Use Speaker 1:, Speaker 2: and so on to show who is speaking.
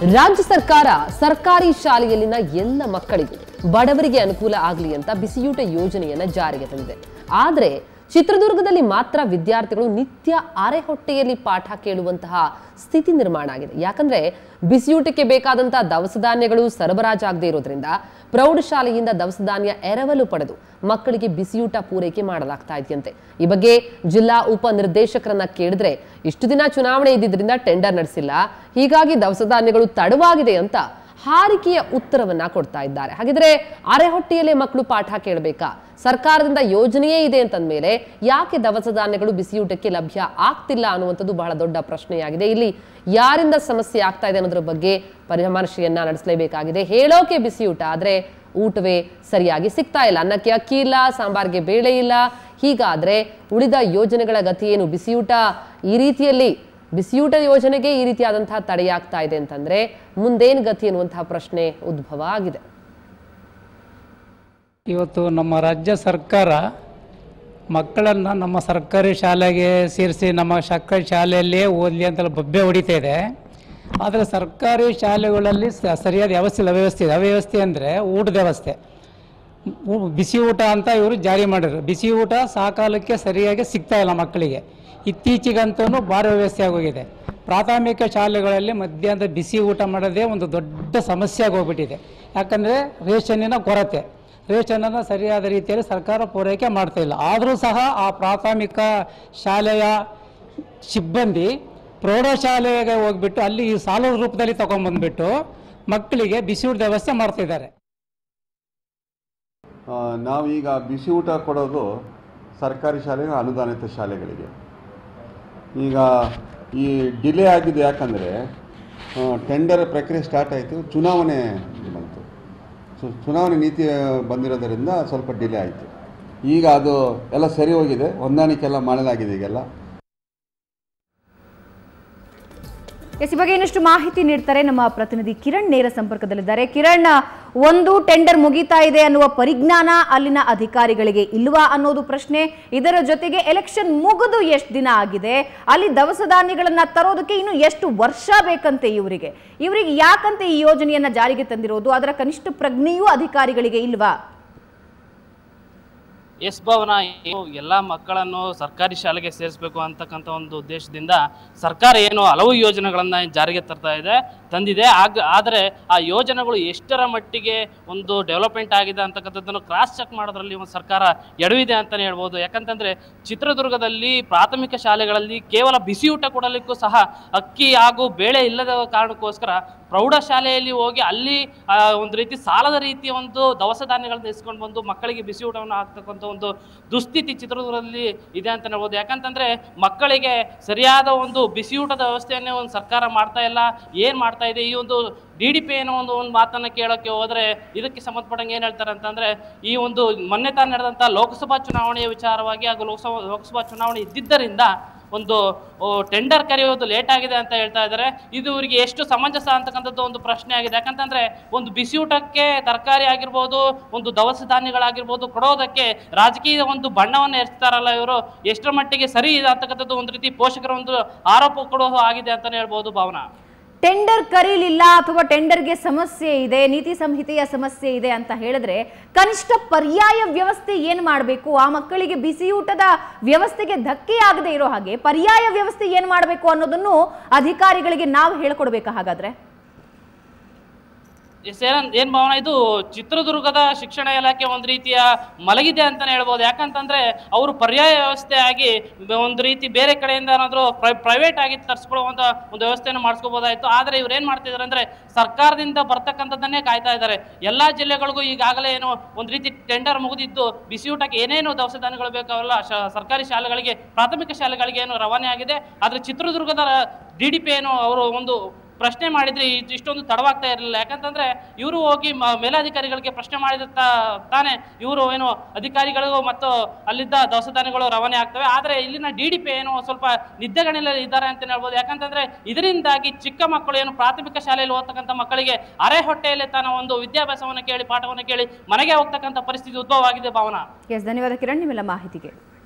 Speaker 1: ರಾಜ್ಯ ಸರ್ಕಾರ ಸರ್ಕಾರಿ ಶಾಲೆಯಲ್ಲಿನ ಎಲ್ಲ ಮಕ್ಕಳಿಗೂ ಬಡವರಿಗೆ ಅನುಕೂಲ ಆಗಲಿ ಅಂತ ಬಿಸಿಯೂಟ ಯೋಜನೆಯನ್ನ ಜಾರಿಗೆ ತಂದಿದೆ ಆದರೆ ಚಿತ್ರದುರ್ಗದಲ್ಲಿ ಮಾತ್ರ ವಿದ್ಯಾರ್ಥಿಗಳು ನಿತ್ಯ ಅರೆ ಹೊಟ್ಟೆಯಲ್ಲಿ ಪಾಠ ಕೇಳುವಂತಹ ಸ್ಥಿತಿ ನಿರ್ಮಾಣ ಆಗಿದೆ ಯಾಕಂದ್ರೆ ಬಿಸಿಯೂಟಕ್ಕೆ ಬೇಕಾದಂತಹ ದವಸ ಧಾನ್ಯಗಳು ಸರಬರಾಜಾಗದೇ ಇರೋದ್ರಿಂದ ಪ್ರೌಢಶಾಲೆಯಿಂದ ದವಸ ಧಾನ್ಯ ಎರವಲು ಪಡೆದು ಮಕ್ಕಳಿಗೆ ಬಿಸಿಯೂಟ ಪೂರೈಕೆ ಮಾಡಲಾಗ್ತಾ ಇದೆಯಂತೆ ಈ ಬಗ್ಗೆ ಜಿಲ್ಲಾ ಉಪ ನಿರ್ದೇಶಕರನ್ನ ಕೇಳಿದ್ರೆ ಇಷ್ಟು ದಿನ ಚುನಾವಣೆ ಇದ್ದಿದ್ರಿಂದ ಟೆಂಡರ್ ನಡೆಸಿಲ್ಲ ಹೀಗಾಗಿ ದವಸ ಧಾನ್ಯಗಳು ತಡವಾಗಿದೆ ಅಂತ ಹಾರಿಕೆಯ ಉತ್ತರವನ್ನ ಕೊಡ್ತಾ ಇದ್ದಾರೆ ಹಾಗಿದ್ರೆ ಅರೆ ಹೊಟ್ಟೆಯಲ್ಲೇ ಮಕ್ಕಳು ಪಾಠ ಕೇಳಬೇಕಾ ಸರ್ಕಾರದಿಂದ ಯೋಜನೆಯೇ ಇದೆ ಅಂತಂದ್ಮೇಲೆ ಯಾಕೆ ದವಸ ಧಾನ್ಯಗಳು ಬಿಸಿಯೂಟಕ್ಕೆ ಲಭ್ಯ ಆಗ್ತಿಲ್ಲ ಅನ್ನುವಂಥದ್ದು ಬಹಳ ದೊಡ್ಡ ಪ್ರಶ್ನೆಯಾಗಿದೆ ಇಲ್ಲಿ ಯಾರಿಂದ ಸಮಸ್ಯೆ ಆಗ್ತಾ ಇದೆ ಅನ್ನೋದ್ರ ಬಗ್ಗೆ ಪರಾಮರ್ಶೆಯನ್ನ ನಡೆಸಲೇಬೇಕಾಗಿದೆ ಹೇಳೋಕೆ ಬಿಸಿಯೂಟ ಆದ್ರೆ ಊಟವೇ ಸರಿಯಾಗಿ ಸಿಗ್ತಾ ಇಲ್ಲ ಅನ್ನಕ್ಕೆ ಅಕ್ಕಿ ಇಲ್ಲ ಸಾಂಬಾರ್ಗೆ ಬೇಳೆ ಇಲ್ಲ ಹೀಗಾದ್ರೆ ಉಳಿದ ಯೋಜನೆಗಳ ಗತಿ ಏನು ಬಿಸಿಯೂಟ ಈ ರೀತಿಯಲ್ಲಿ ಬಿಸಿಯೂಟ ಯೋಜನೆಗೆ ಈ ರೀತಿಯಾದಂತಹ ತಡೆಯಾಗ್ತಾ ಇದೆ ಅಂತಂದ್ರೆ ಮುಂದೇನ್ ಗತಿ ಅನ್ನುವಂತಹ ಪ್ರಶ್ನೆ ಉದ್ಭವ ಆಗಿದೆ
Speaker 2: ಇವತ್ತು ನಮ್ಮ ರಾಜ್ಯ ಸರ್ಕಾರ ಮಕ್ಕಳನ್ನು ನಮ್ಮ ಸರ್ಕಾರಿ ಶಾಲೆಗೆ ಸೇರಿಸಿ ನಮ್ಮ ಸರ್ಕಾರಿ ಶಾಲೆಯಲ್ಲೇ ಓದಲಿ ಅಂತ ಬಬ್ಬೆ ಹೊಡಿತಾ ಇದೆ ಆದರೆ ಸರ್ಕಾರಿ ಶಾಲೆಗಳಲ್ಲಿ ಸ- ಸರಿಯಾದ ವ್ಯವಸ್ಥೆ ಇಲ್ಲ ಅವ್ಯವಸ್ಥೆ ಇದೆ ಅವ್ಯವಸ್ಥೆ ಅಂದರೆ ಊಟದ ವ್ಯವಸ್ಥೆ ಊ- ಬಿಸಿ ಊಟ ಅಂತ ಇವರು ಜಾರಿ ಮಾಡಿದ್ರು ಬಿಸಿ ಊಟ ಸಕಾಲಕ್ಕೆ ಸರಿಯಾಗಿ ಸಿಗ್ತಾ ಇಲ್ಲ ಮಕ್ಕಳಿಗೆ ಇತ್ತೀಚೆಗಂತೂ ಭಾರಿ ವ್ಯವಸ್ಥೆ ಆಗೋಗಿದೆ ಪ್ರಾಥಮಿಕ ಶಾಲೆಗಳಲ್ಲಿ ಮಧ್ಯಾಹ್ನದ ಬಿಸಿ ಊಟ ಮಾಡೋದೇ ಒಂದು ದೊಡ್ಡ ಸಮಸ್ಯೆ ಆಗೋಗ್ಬಿಟ್ಟಿದೆ ಯಾಕಂದರೆ ರೇಷನ್ನಿನ ಕೊರತೆ ರೇಷನನ್ನು ಸರಿಯಾದ ರೀತಿಯಲ್ಲಿ ಸರ್ಕಾರ ಪೂರೈಕೆ ಮಾಡ್ತಾ ಇಲ್ಲ ಆದರೂ ಸಹ ಆ ಪ್ರಾಥಮಿಕ ಶಾಲೆಯ ಸಿಬ್ಬಂದಿ ಪ್ರೌಢಶಾಲೆಗೆ ಹೋಗ್ಬಿಟ್ಟು ಅಲ್ಲಿ ಈ ಸಾಲದ ರೂಪದಲ್ಲಿ ತಗೊಂಡ್ಬಂದ್ಬಿಟ್ಟು ಮಕ್ಕಳಿಗೆ ಬಿಸಿ ಊಟದ ವ್ಯವಸ್ಥೆ ಮಾಡ್ತಿದ್ದಾರೆ
Speaker 3: ಆ, ನಾವೀಗ ಬಿಸಿ ಊಟ ಕೊಡೋದು ಸರ್ಕಾರಿ ಶಾಲೆಗೆ ಅನುದಾನಿತ ಶಾಲೆಗಳಿಗೆ ಈಗ ಈ ಡಿಲೇ ಆಗಿದೆ ಯಾಕಂದರೆ ಟೆಂಡರ್ ಪ್ರಕ್ರಿಯೆ ಸ್ಟಾರ್ಟ್ ಆಯಿತು ಚುನಾವಣೆ ಬಂತು ಸೊ ಚುನಾವಣೆ ನೀತಿ ಬಂದಿರೋದರಿಂದ ಸ್ವಲ್ಪ ಡಿಲೇ ಆಯಿತು ಈಗ ಅದು ಎಲ್ಲ ಸರಿ ಹೋಗಿದೆ ಹೊಂದಾಣಿಕೆ ಎಲ್ಲ ಮಾಡಲಾಗಿದೆ ಈಗೆಲ್ಲ
Speaker 4: ಎಸ್ ಈ ಬಗ್ಗೆ ಇನ್ನಷ್ಟು ಮಾಹಿತಿ ನೀಡ್ತಾರೆ ನಮ್ಮ ಪ್ರತಿನಿಧಿ ಕಿರಣ್ ನೇರ ಸಂಪರ್ಕದಲ್ಲಿದ್ದಾರೆ ಕಿರಣ್ ಒಂದು ಟೆಂಡರ್ ಮುಗಿತಾ ಇದೆ ಅನ್ನುವ ಪರಿಜ್ಞಾನ ಅಲ್ಲಿನ ಅಧಿಕಾರಿಗಳಿಗೆ ಇಲ್ವಾ ಅನ್ನೋದು ಪ್ರಶ್ನೆ ಇದರ ಜೊತೆಗೆ ಎಲೆಕ್ಷನ್ ಮುಗಿದು ಎಷ್ಟು ದಿನ ಆಗಿದೆ ಅಲ್ಲಿ ದವಸ ಧಾನ್ಯಗಳನ್ನ ತರೋದಕ್ಕೆ ಇನ್ನು ಎಷ್ಟು ವರ್ಷ ಬೇಕಂತೆ ಇವರಿಗೆ ಇವರಿಗೆ ಯಾಕಂತೆ ಈ ಯೋಜನೆಯನ್ನ ಜಾರಿಗೆ ತಂದಿರೋದು ಅದರ ಕನಿಷ್ಠ ಪ್ರಜ್ಞೆಯೂ ಅಧಿಕಾರಿಗಳಿಗೆ ಇಲ್ವಾ
Speaker 5: ಎಸ್ ಭವನ ಏನು ಎಲ್ಲ ಮಕ್ಕಳನ್ನು ಸರ್ಕಾರಿ ಶಾಲೆಗೆ ಸೇರಿಸಬೇಕು ಅಂತಕ್ಕಂಥ ಒಂದು ಉದ್ದೇಶದಿಂದ ಸರ್ಕಾರ ಏನು ಹಲವು ಯೋಜನೆಗಳನ್ನು ಜಾರಿಗೆ ತರ್ತಾ ಇದೆ ತಂದಿದೆ ಆಗ ಆದರೆ ಆ ಯೋಜನೆಗಳು ಎಷ್ಟರ ಮಟ್ಟಿಗೆ ಒಂದು ಡೆವಲಪ್ಮೆಂಟ್ ಆಗಿದೆ ಅಂತಕ್ಕಂಥದ್ದನ್ನು ಕ್ರಾಸ್ ಚೆಕ್ ಮಾಡೋದ್ರಲ್ಲಿ ಒಂದು ಸರ್ಕಾರ ಎಡವಿದೆ ಅಂತಲೇ ಹೇಳ್ಬೋದು ಯಾಕಂತಂದರೆ ಚಿತ್ರದುರ್ಗದಲ್ಲಿ ಪ್ರಾಥಮಿಕ ಶಾಲೆಗಳಲ್ಲಿ ಕೇವಲ ಬಿಸಿಯೂಟ ಕೊಡಲಿಕ್ಕೂ ಸಹ ಅಕ್ಕಿ ಹಾಗೂ ಬೇಳೆ ಇಲ್ಲದ ಕಾರಣಕ್ಕೋಸ್ಕರ ಪ್ರೌಢಶಾಲೆಯಲ್ಲಿ ಹೋಗಿ ಅಲ್ಲಿ ಆ, ಒಂದು ರೀತಿ ಸಾಲದ ರೀತಿಯ ಒಂದು ದವಸ ಧಾನ್ಯಗಳನ್ನು ಇಸ್ಕೊಂಡು ಬಂದು ಮಕ್ಕಳಿಗೆ ಬಿಸಿ ಊಟವನ್ನು ಹಾಕ್ತಕ್ಕಂಥ ಒಂದು ದುಸ್ಥಿತಿ ಚಿತ್ರದುರ್ಗದಲ್ಲಿ ಇದೆ ಅಂತ ಹೇಳ್ಬೋದು ಯಾಕಂತಂದ್ರೆ ಮಕ್ಕಳಿಗೆ ಸರಿಯಾದ ಒಂದು ಬಿಸಿ ಊಟದ ವ್ಯವಸ್ಥೆಯನ್ನೇ ಒಂದು ಸರ್ಕಾರ ಮಾಡ್ತಾ ಇಲ್ಲ ಏನು ಮಾಡ್ತಾ ಇದೆ ಈ ಒಂದು ಡಿ ಡಿ ಪಿ ಏನೋ ಒಂದು ಒಂದು ಮಾತನ್ನು ಕೇಳೋಕ್ಕೆ ಹೋದರೆ ಇದಕ್ಕೆ ಸಂಬಂಧಪಟ್ಟಂಗೆ ಏನು ಹೇಳ್ತಾರೆ ಅಂತಂದರೆ ಈ ಒಂದು ಮೊನ್ನೆ ತಾನು ನಡೆದಂಥ ಲೋಕಸಭಾ ಚುನಾವಣೆಯ ವಿಚಾರವಾಗಿ ಹಾಗೂ ಲೋಕಸಭಾ ಲೋಕಸಭಾ ಚುನಾವಣೆ ಇದ್ದಿದ್ದರಿಂದ ಒಂದು ಟೆಂಡರ್ ಕರೆಯೋದು ಲೇಟ್ ಆಗಿದೆ ಅಂತ ಹೇಳ್ತಾ ಇದ್ದಾರೆ ಇದು ಇವರಿಗೆ ಎಷ್ಟು ಸಮಂಜಸ ಅಂತಕ್ಕಂಥದ್ದು ಒಂದು ಪ್ರಶ್ನೆ ಆಗಿದೆ ಯಾಕಂತಂದ್ರೆ ಒಂದು ಬಿಸಿಯೂಟಕ್ಕೆ ತರಕಾರಿ ಆಗಿರ್ಬೋದು ಒಂದು ದವಸ ಧಾನ್ಯಗಳಾಗಿರ್ಬೋದು ಕೊಡೋದಕ್ಕೆ ರಾಜಕೀಯ ಒಂದು ಬಣ್ಣವನ್ನು ಎರ್ಸ್ತಾರಲ್ಲ ಇವರು ಎಷ್ಟರ ಮಟ್ಟಿಗೆ ಸರಿ ಇದೆ ಅಂತಕ್ಕಂಥದ್ದು ಒಂದು ರೀತಿ ಪೋಷಕರ ಒಂದು ಆರೋಪ ಕೊಡೋದು ಆಗಿದೆ ಅಂತಾನೆ ಹೇಳ್ಬೋದು ಭಾವನಾ
Speaker 4: ಟೆಂಡರ್ ಕರೀಲಿಲ್ಲ ಅಥವಾ ಟೆಂಡರ್ಗೆ ಸಮಸ್ಯೆ ಇದೆ ನೀತಿ ಸಂಹಿತೆಯ ಸಮಸ್ಯೆ ಇದೆ ಅಂತ ಹೇಳಿದ್ರೆ ಕನಿಷ್ಠ ಪರ್ಯಾಯ ವ್ಯವಸ್ಥೆ ಏನು ಮಾಡಬೇಕು ಆ ಮಕ್ಕಳಿಗೆ ಬಿಸಿಯೂಟದ ವ್ಯವಸ್ಥೆಗೆ ಧಕ್ಕೆ ಆಗದೆ ಇರೋ ಹಾಗೆ ಪರ್ಯಾಯ ವ್ಯವಸ್ಥೆ ಏನು ಮಾಡಬೇಕು ಅನ್ನೋದನ್ನು ಅಧಿಕಾರಿಗಳಿಗೆ ನಾವು ಹೇಳ್ಕೊಡ್ಬೇಕಾ ಹಾಗಾದ್ರೆ
Speaker 5: ಎಸ್ ಏನ್ ಏನ್ ಭಾವನ ಇದು ಚಿತ್ರದುರ್ಗದ ಶಿಕ್ಷಣ ಇಲಾಖೆ ಒಂದು ರೀತಿಯ ಮಲಗಿದೆ ಅಂತಾನೆ ಹೇಳ್ಬೋದು ಯಾಕಂತಂದ್ರೆ ಅವರು ಪರ್ಯಾಯ ವ್ಯವಸ್ಥೆ ಆಗಿ ಒಂದು ರೀತಿ ಬೇರೆ ಕಡೆಯಿಂದ ಏನಾದರೂ ಪ್ರೈವೇಟ್ ಆಗಿ ತರಿಸ್ಕೊಳ್ಳುವಂತ ಒಂದು ವ್ಯವಸ್ಥೆಯನ್ನು ಮಾಡಿಸ್ಕೋಬೋದಾಯ್ತು ಆದರೆ ಇವ್ರು ಏನ್ ಮಾಡ್ತಿದ್ದಾರೆ ಅಂದ್ರೆ ಸರ್ಕಾರದಿಂದ ಬರ್ತಕ್ಕಂಥದ್ದನ್ನೇ ಕಾಯ್ತಾ ಇದ್ದಾರೆ ಎಲ್ಲಾ ಜಿಲ್ಲೆಗಳಿಗೂ ಈಗಾಗಲೇ ಏನು ಒಂದು ರೀತಿ ಟೆಂಡರ್ ಮುಗಿದಿದ್ದು ಬಿಸಿಯೂಟಕ್ಕೆ ಏನೇನು ದವಸ ಧಾನ್ಯಗಳು ಬೇಕಾವಲ್ಲ ಶ- ಸರ್ಕಾರಿ ಶಾಲೆಗಳಿಗೆ ಪ್ರಾಥಮಿಕ ಶಾಲೆಗಳಿಗೆ ಏನು ರವಾನೆ ಆಗಿದೆ ಆದರೆ ಚಿತ್ರದುರ್ಗದ ಡಿ ಡಿ ಪಿ ಏನು ಅವರು ಒಂದು ಪ್ರಶ್ನೆ ಮಾಡಿದ್ರೆ ಇದ್- ಇಷ್ಟೊಂದು ತಡವಾಗ್ತಾ ಇರಲಿಲ್ಲ ಯಾಕಂತಂದ್ರೆ ಇವರು ಹೋಗಿ ಮ- ಮೇಲಾಧಿಕಾರಿಗಳಿಗೆ ಪ್ರಶ್ನೆ ಮಾಡಿದ ತಾ- ತಾನೇ ಇವರು ಏನು ಅಧಿಕಾರಿಗಳು ಮತ್ತು ಅಲ್ಲಿದ್ದ ದವಸ ಧಾನ್ಯಗಳು ರವಾನೆ ಆಗ್ತವೆ ಆದರೆ ಇಲ್ಲಿನ ಡಿ ಡಿ ಪಿ ಏನು ಸ್ವಲ್ಪ ನಿದ್ದೆಗಣಿಯಲ್ಲಿ ಇದ್ದಾರೆ ಅಂತ ಹೇಳ್ಬೋದು ಯಾಕಂತಂದ್ರೆ ಇದರಿಂದಾಗಿ ಚಿಕ್ಕ ಮಕ್ಕಳು ಏನು ಪ್ರಾಥಮಿಕ ಶಾಲೆಯಲ್ಲಿ ಓದ್ತಕ್ಕಂಥ ಮಕ್ಕಳಿಗೆ ಅರೆ ಹೊಟ್ಟೆಯಲ್ಲಿ ತನ್ನ ಒಂದು ವಿದ್ಯಾಭ್ಯಾಸವನ್ನು ಕೇಳಿ ಪಾಠವನ್ನು ಕೇಳಿ ಮನೆಗೆ ಹೋಗ್ತಕ್ಕಂಥ ಪರಿಸ್ಥಿತಿ ಉದ್ಭವ ಆಗಿದೆ ಭಾವನಾ
Speaker 4: ಎಸ್ ಧನ್ಯವಾದ ಕಿರಣ್ ನಿಮ್ಮೆಲ್ಲ ಮಾಹಿತಿಗೆ